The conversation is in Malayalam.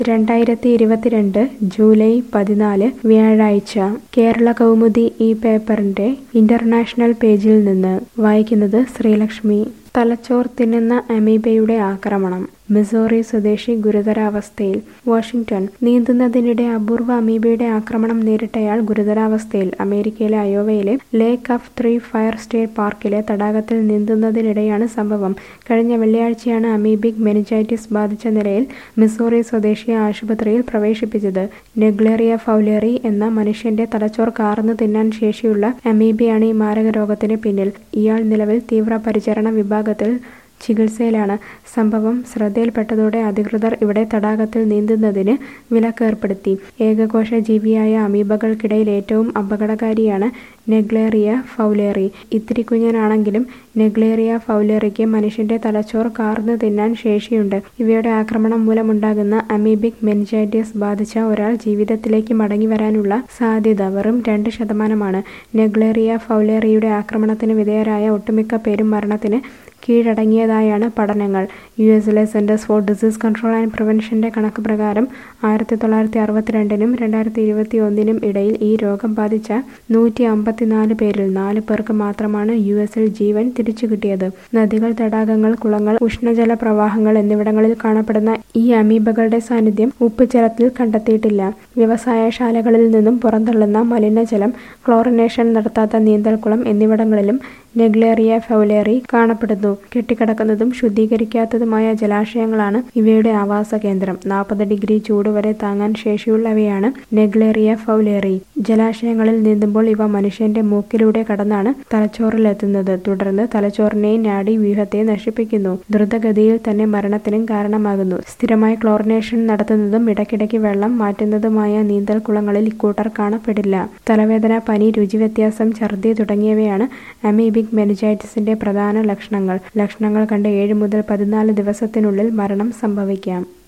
രണ്ടായിരത്തി ഇരുപത്തിരണ്ട് ജൂലൈ പതിനാല് വ്യാഴാഴ്ച കേരള കൗമുദി ഈ പേപ്പറിന്റെ ഇന്റർനാഷണൽ പേജിൽ നിന്ന് വായിക്കുന്നത് ശ്രീലക്ഷ്മി തലച്ചോർ തിന്നുന്ന അമീബയുടെ ആക്രമണം മിസോറി സ്വദേശി ഗുരുതരാവസ്ഥയിൽ വാഷിംഗ്ടൺ നീന്തുന്നതിനിടെ അപൂർവ അമീബയുടെ ആക്രമണം നേരിട്ടയാൾ ഗുരുതരാവസ്ഥയിൽ അമേരിക്കയിലെ അയോവയിലെ Lake of Three Fire State പാർക്കിലെ തടാകത്തിൽ നീന്തുന്നതിനിടെയാണ് സംഭവം കഴിഞ്ഞ വെള്ളിയാഴ്ചയാണ് അമീബിക് മെനിജൈറ്റിസ് ബാധിച്ച നിലയിൽ മിസോറി സ്വദേശിയെ ആശുപത്രിയിൽ പ്രവേശിപ്പിച്ചത് നെഗ്ലേറിയ ഫൗലേറി എന്ന മനുഷ്യന്റെ തലച്ചോർ കാർന്നു തിന്നാൻ ശേഷിയുള്ള അമീബയാണ് ഈ മാരക രോഗത്തിന് പിന്നിൽ ഇയാൾ നിലവിൽ തീവ്രപരിചരണ വിഭാഗത്തിൽ ചികിത്സയിലാണ് സംഭവം ശ്രദ്ധയിൽപ്പെട്ടതോടെ അധികൃതർ ഇവിടെ തടാകത്തിൽ നീന്തുന്നതിന് വിലക്കേർപ്പെടുത്തി ഏകകോശ ജീവിയായ അമീബകൾക്കിടയിൽ ഏറ്റവും അപകടകാരിയാണ് നെഗ്ലേറിയ ഫൗലേറി ഇത്തിരി കുഞ്ഞനാണെങ്കിലും നെഗ്ലേറിയ ഫൗലേറിക്ക് മനുഷ്യന്റെ തലച്ചോർ കാർന്നു തിന്നാൻ ശേഷിയുണ്ട് ഇവയുടെ ആക്രമണം മൂലമുണ്ടാകുന്ന അമീബിക് മെനിജൈറ്റിസ് ബാധിച്ച ഒരാൾ ജീവിതത്തിലേക്ക് മടങ്ങി വരാനുള്ള സാധ്യത വെറും രണ്ട് ശതമാനമാണ് നെഗ്ലേറിയ ഫൗലേറിയുടെ ആക്രമണത്തിന് വിധേയരായ ഒട്ടുമിക്ക പേരും മരണത്തിന് കീഴടങ്ങിയതായാണ് പഠനങ്ങൾ യു എസിലെ Centers for Disease Control and പ്രിവെൻഷന്റെ കണക്ക് പ്രകാരം ആയിരത്തി തൊള്ളായിരത്തി അറുപത്തിരണ്ടിനും രണ്ടായിരത്തി ഇരുപത്തി ഒന്നിനും ഇടയിൽ ഈ രോഗം ബാധിച്ച നൂറ്റി അമ്പത്തിനാല് പേരിൽ നാല് പേർക്ക് മാത്രമാണ് യു എസിൽ ജീവൻ തിരിച്ചു കിട്ടിയത് നദികൾ തടാകങ്ങൾ കുളങ്ങൾ ഉഷ്ണജല പ്രവാഹങ്ങൾ എന്നിവിടങ്ങളിൽ കാണപ്പെടുന്ന ഈ അമീബകളുടെ സാന്നിധ്യം ഉപ്പുജലത്തിൽ കണ്ടെത്തിയിട്ടില്ല വ്യവസായശാലകളിൽ നിന്നും പുറന്തള്ളുന്ന മലിനജലം ക്ലോറിനേഷൻ നടത്താത്ത നീന്തൽക്കുളം എന്നിവിടങ്ങളിലും നെഗ്ലേറിയ ഫൗലേറി കാണപ്പെടുന്നു കെട്ടിക്കിടക്കുന്നതും ശുദ്ധീകരിക്കാത്തതുമായ ജലാശയങ്ങളാണ് ഇവയുടെ ആവാസ കേന്ദ്രം നാൽപ്പത് ഡിഗ്രി ചൂട് വരെ താങ്ങാൻ ശേഷിയുള്ളവയാണ് നെഗ്ലേറിയ ഫൗലേറി ജലാശയങ്ങളിൽ നീന്തുമ്പോൾ ഇവ മനുഷ്യന്റെ മൂക്കിലൂടെ കടന്നാണ് തലച്ചോറിലെത്തുന്നത് തുടർന്ന് തലച്ചോറിനെയും നാഡി വ്യൂഹത്തെ നശിപ്പിക്കുന്നു ദ്രുതഗതിയിൽ തന്നെ മരണത്തിനും കാരണമാകുന്നു സ്ഥിരമായി ക്ലോറിനേഷൻ നടത്തുന്നതും ഇടയ്ക്കിടയ്ക്ക് വെള്ളം മാറ്റുന്നതുമായ നീന്തൽക്കുളങ്ങളിൽ ഇക്കൂട്ടർ കാണപ്പെടില്ല തലവേദന പനി രുചിവ്യത്യാസം ഛർദി തുടങ്ങിയവയാണ് അമീബിക് മെനിജൈറ്റിസിന്റെ പ്രധാന ലക്ഷണങ്ങൾ ലക്ഷണങ്ങൾ കണ്ട് ഏഴ് മുതൽ പതിനാല് ദിവസത്തിനുള്ളിൽ മരണം സംഭവിക്കാം